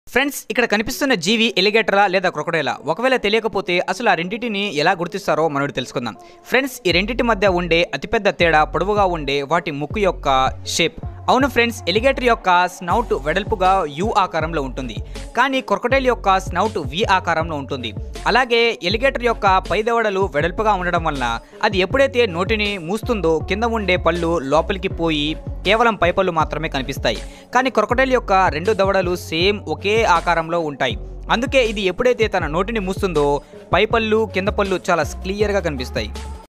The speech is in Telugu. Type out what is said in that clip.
ఫ్రెండ్స్ ఇక్కడ కనిపిస్తున్న జీవి ఎలిగేటరా లేదా క్రొకడైలా ఒకవేళ తెలియకపోతే అసలు ఆ రెండింటిని ఎలా గుర్తిస్తారో మనం తెలుసుకుందాం ఫ్రెండ్స్ ఈ రెండింటి మధ్య ఉండే అతిపెద్ద తేడా పొడవుగా ఉండే వాటి ముక్కు యొక్క షేప్ అవును ఫ్రెండ్స్ ఎలిగేటర్ యొక్క స్నౌట్ వెడల్పుగా యు ఆకారంలో ఉంటుంది కానీ క్రొకటైల్ యొక్క స్నౌట్ వి ఆకారంలో ఉంటుంది అలాగే ఎలిగేటర్ యొక్క పై దవడలు వెడల్పుగా ఉండడం వలన అది ఎప్పుడైతే నోటిని మూస్తుందో కింద ఉండే పళ్ళు లోపలికి పోయి కేవలం పై పళ్ళు మాత్రమే కనిపిస్తాయి కానీ క్రొకటైల్ యొక్క రెండు దవడలు సేమ్ ఒకే ఆకారంలో ఉంటాయి అందుకే ఇది ఎప్పుడైతే తన నోటిని మూస్తుందో పై పళ్ళు కింద పళ్ళు చాలా క్లియర్గా కనిపిస్తాయి